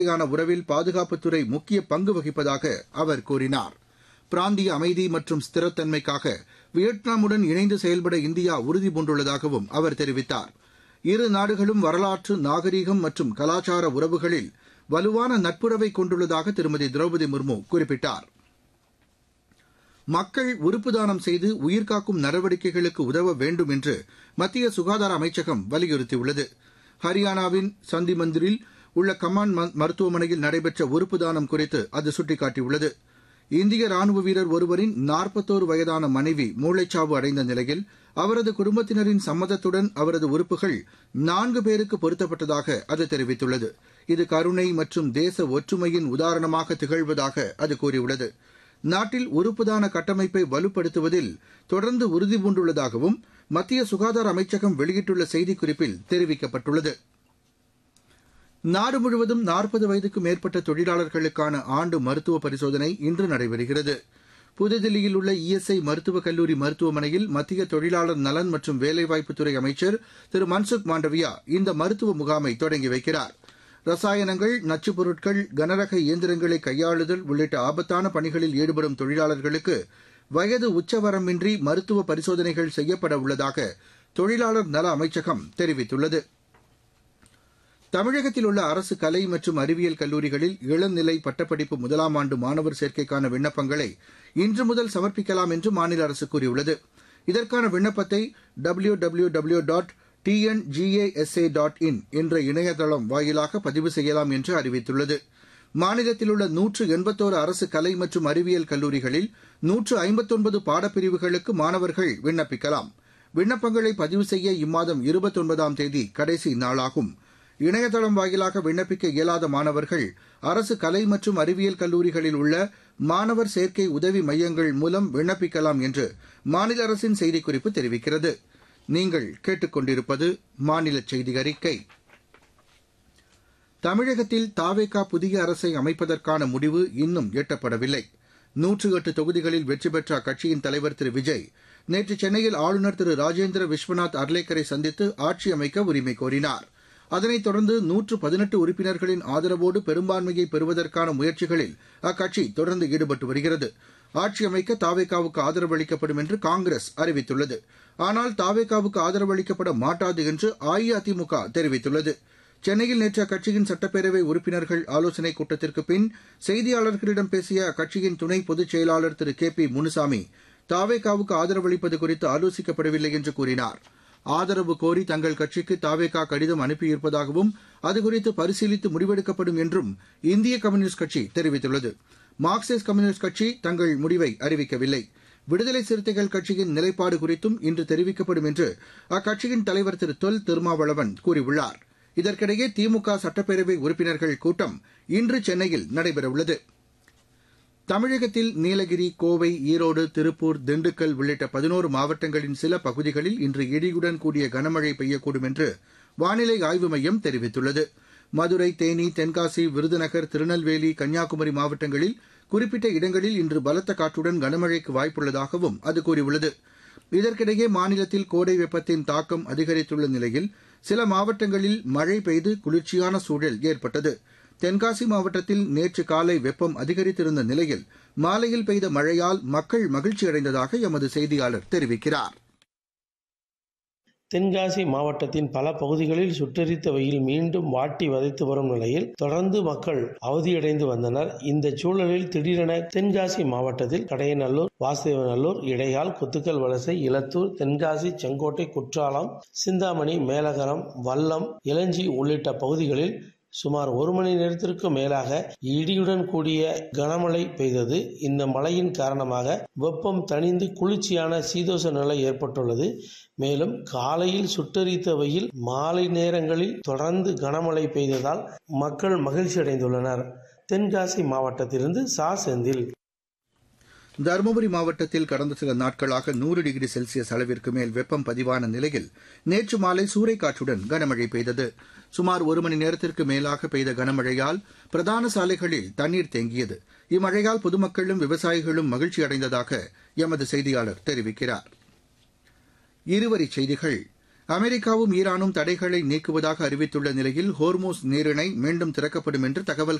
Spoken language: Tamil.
இடையேயான உறவில் பாதுகாப்புத்துறை முக்கிய பங்கு வகிப்பதாக அவர் கூறினார் பிராந்திய அமைதி மற்றும் ஸ்திரத்தன்மைக்காக வியட்நாமுடன் இணைந்து செயல்பட இந்தியா உறுதிபூண்டுள்ளதாகவும் அவர் தெரிவித்தார் இரு நாடுகளும் வரலாற்று நாகரீகம் மற்றும் கலாச்சார உறவுகளில் வலுவான நட்புறவை கொண்டுள்ளதாக திருமதி திரௌபதி முர்மு குறிப்பிட்டார் மக்கள் உறுப்பு தானம் செய்து உயிர்காக்கும் நடவடிக்கைகளுக்கு உதவ வேண்டும் என்று மத்திய சுகாதார அமைச்சகம் வலியுறுத்தியுள்ளது ஹரியானாவின் சந்திமந்திரில் உள்ள கமான் மருத்துவமனையில் நடைபெற்ற உறுப்பு தானம் குறித்து அது சுட்டிக்காட்டியுள்ளது இந்திய ராணுவ வீரர் ஒருவரின் நாற்பத்தோரு வயதான மனைவி மூளைச்சாவு அடைந்த நிலையில் அவரது குடும்பத்தினரின் சம்மதத்துடன் அவரது உறுப்புகள் நான்கு பேருக்கு பொருத்தப்பட்டதாக அது தெரிவித்துள்ளது இது கருணை மற்றும் தேச ஒற்றுமையின் உதாரணமாக திகழ்வதாக அது கூறியுள்ளது நாட்டில் உறுப்புதான கட்டமைப்பை வலுப்படுத்துவதில் தொடர்ந்து உறுதிபூண்டுள்ளதாகவும் மத்திய சுகாதார அமைச்சகம் வெளியிட்டுள்ள செய்திக்குறிப்பில் தெரிவிக்கப்பட்டுள்ளது நாடு முழுவதும் நாற்பது வயதுக்கு மேற்பட்ட தொழிலாளர்களுக்கான ஆண்டு மருத்துவ பரிசோதனை இன்று நடைபெறுகிறது புதுதில்லியில் உள்ள இஎஸ்ஐ மருத்துவக் கல்லூரி மருத்துவமனையில் மத்திய தொழிலாளர் நலன் மற்றும் வேலைவாய்ப்புத்துறை அமைச்சர் திரு மன்சுக் மாண்டவியா இந்த மருத்துவ முகாமை தொடங்கி வைக்கிறார் ரசாயனங்கள் நச்சுப் பொருட்கள் கனரக இயந்திரங்களை கையாளுதல் உள்ளிட்ட ஆபத்தான பணிகளில் ஈடுபடும் தொழிலாளர்களுக்கு வயது உச்சவரம்பின்றி மருத்துவ பரிசோதனைகள் செய்யப்பட உள்ளதாக தொழிலாளர் நல அமைச்சகம் தெரிவித்துள்ளது தமிழகத்தில் உள்ள அரசு கலை மற்றும் அறிவியல் கல்லூரிகளில் இளநிலை பட்டப்படிப்பு முதலாம் ஆண்டு மாணவர் சேர்க்கைக்கான விண்ணப்பங்களை இன்று முதல் சமர்ப்பிக்கலாம் என்று மாநில அரசு கூறியுள்ளது இதற்கான விண்ணப்பத்தை W W W dot T N G A S A dot in என்ற இணையதளம் வாயிலாக பதிவு செய்யலாம் என்று அறிவித்துள்ளது மாநிலத்தில் உள்ள நூற்று எண்பத்தோரு அரசு கலை மற்றும் அறிவியல் கல்லூரிகளில் நூற்று ஐம்பத்தொன்பது பாடப்பிரிவுகளுக்கு மாணவர்கள் விண்ணப்பிக்கலாம் விண்ணப்பங்களை பதிவு செய்ய இம்மாதம் இருபத்தொன்பதாம் தேதி கடைசி நாளாகும் இணையதளம் வாயிலாக விண்ணப்பிக்க இயலாத மாணவர்கள் அரசு கலை மற்றும் அறிவியல் கல்லூரிகளில் உள்ள மாணவர் சேர்க்கை உதவி மையங்கள் மூலம் விண்ணப்பிக்கலாம் என்று மாநில அரசின் செய்திக்குறிப்பு தெரிவிக்கிறது நீங்கள் கேட்டுக்கொண்டிருப்பது மாநில செய்தி அறிக்கை தமிழகத்தில் தாவேகா புதிய அரசை அமைப்பதற்கான முடிவு இன்னும் எட்டப்படவில்லை நூற்று எட்டு தொகுதிகளில் வெற்றி பெற்ற அக்கட்சியின் தலைவர் திரு விஜய் நேற்று சென்னையில் ஆளுநர் திரு ராஜேந்திர விஸ்வநாத் அர்லேக்கரை சந்தித்து ஆட்சி அமைக்க உரிமை கோரினார் அதனைத் தொடர்ந்து நூற்று பதினெட்டு உறுப்பினர்களின் ஆதரவோடு பெரும்பான்மையை பெறுவதற்கான முயற்சிகளில் அக்கட்சி தொடர்ந்து ஈடுபட்டு வருகிறது ஆட்சி அமைக்க தாவேகாவுக்கு ஆதரவு அளிக்கப்படும் என்று காங்கிரஸ் அறிவித்துள்ளது ஆனால் தாவேகாவுக்கு ஆதரவு அளிக்கப்பட மாட்டாது என்று அஇஅதிமுக தெரிவித்துள்ளது சென்னையில் நேற்று அக்கட்சியின் சட்டப்பேரவை உறுப்பினர்கள் ஆலோசனைக் கூட்டத்திற்கு பின் செய்தியாளர்களிடம் பேசிய அக்கட்சியின் துணை பொதுச் செயலாளர் திரு கே பி முனுசாமி தாவேகாவுக்கு ஆதரவு அளிப்பது குறித்து ஆலோசிக்கப்படவில்லை என்று கூறினார் ஆதரவு கோரி தங்கள் கட்சிக்கு தாவேகா கடிதம் அனுப்பியிருப்பதாகவும் அதுகுறித்து பரிசீலித்து முடிவெடுக்கப்படும் என்றும் இந்திய கம்யூனிஸ்ட் கட்சி தெரிவித்துள்ளது மார்க்சிஸ்ட் கம்யூனிஸ்ட் கட்சி தங்கள் முடிவை அறிவிக்கவில்லை விடுதலை சிறுத்தைகள் கட்சியின் நிலைப்பாடு குறித்தும் இன்று தெரிவிக்கப்படும் என்று அக்கட்சியின் தலைவர் திரு தொல் திருமாவளவன் கூறியுள்ளார் இதற்கிடையே திமுக சட்டப்பேரவை உறுப்பினர்கள் கூட்டம் இன்று சென்னையில் நடைபெறவுள்ளது தமிழகத்தில் நீலகிரி கோவை ஈரோடு திருப்பூர் திண்டுக்கல் உள்ளிட்ட பதினோரு மாவட்டங்களின் சில பகுதிகளில் இன்று இடியுடன் கூடிய கனமழை பெய்யக்கூடும் என்று வானிலை ஆய்வு மையம் தெரிவித்துள்ளது மதுரை தேனி தென்காசி விருதுநகர் திருநெல்வேலி கன்னியாகுமரி மாவட்டங்களில் குறிப்பிட்ட இடங்களில் இன்று பலத்த காற்றுடன் கனமழைக்கு வாய்ப்புள்ளதாகவும் அது கூறியுள்ளது இதற்கிடையே மாநிலத்தில் கோடை வெப்பத்தின் தாக்கம் அதிகரித்துள்ள நிலையில் சில மாவட்டங்களில் மழை பெய்து குளிர்ச்சியான சூழல் ஏற்பட்டது தென்காசி மாவட்டத்தில் நேற்று காலை வெப்பம் அதிகரித்திருந்த நிலையில் மாலையில் பெய்த மழையால் மக்கள் மகிழ்ச்சியடைந்ததாக எமது செய்தியாளர் தெரிவிக்கிறார் தென்காசி மாவட்டத்தின் பல பகுதிகளில் சுட்டெரித்த வெயில் மீண்டும் வாட்டி வதைத்து வரும் நிலையில் தொடர்ந்து மக்கள் அவதியடைந்து வந்தனர் இந்த சூழலில் திடீரென தென்காசி மாவட்டத்தில் கடையநல்லூர் வாசுதேவநல்லூர் இடையால் குத்துக்கல் வலசை இலத்தூர் தென்காசி செங்கோட்டை குற்றாலம் சிந்தாமணி மேலகரம் வல்லம் இளஞ்சி உள்ளிட்ட பகுதிகளில் சுமார் ஒரு மணி நேரத்திற்கு மேலாக இடியுடன் கூடிய கனமழை பெய்தது இந்த மழையின் காரணமாக வெப்பம் தணிந்து குளிர்ச்சியான சீதோஷ நிலை ஏற்பட்டுள்ளது மேலும் காலையில் சுட்டரித்த வெயில் மாலை நேரங்களில் தொடர்ந்து கனமழை பெய்ததால் மக்கள் மகிழ்ச்சி அடைந்துள்ளனர் தென்காசி மாவட்டத்திலிருந்து சா செந்தில் தருமபுரி மாவட்டத்தில் கடந்த சில நாட்களாக நூறு டிகிரி செல்சியஸ் அளவிற்கு மேல் வெப்பம் பதிவான நிலையில் நேற்று மாலை சூறைக்காற்றுடன் கனமழை பெய்தது சுமார் ஒரு மணி நேரத்திற்கு மேலாக பெய்த கனமழையால் பிரதான சாலைகளில் தண்ணீர் தேங்கியது இம்மழையால் பொதுமக்களும் விவசாயிகளும் மகிழ்ச்சி அடைந்ததாக எமது செய்தியாளர் தெரிவிக்கிறார் இருவரிச் செய்திகள் அமெரிக்காவும் ஈரானும் தடைகளை நீக்குவதாக அறிவித்துள்ள நிலையில் ஹோர்மோஸ் நீரிணை மீண்டும் திறக்கப்படும் என்று தகவல்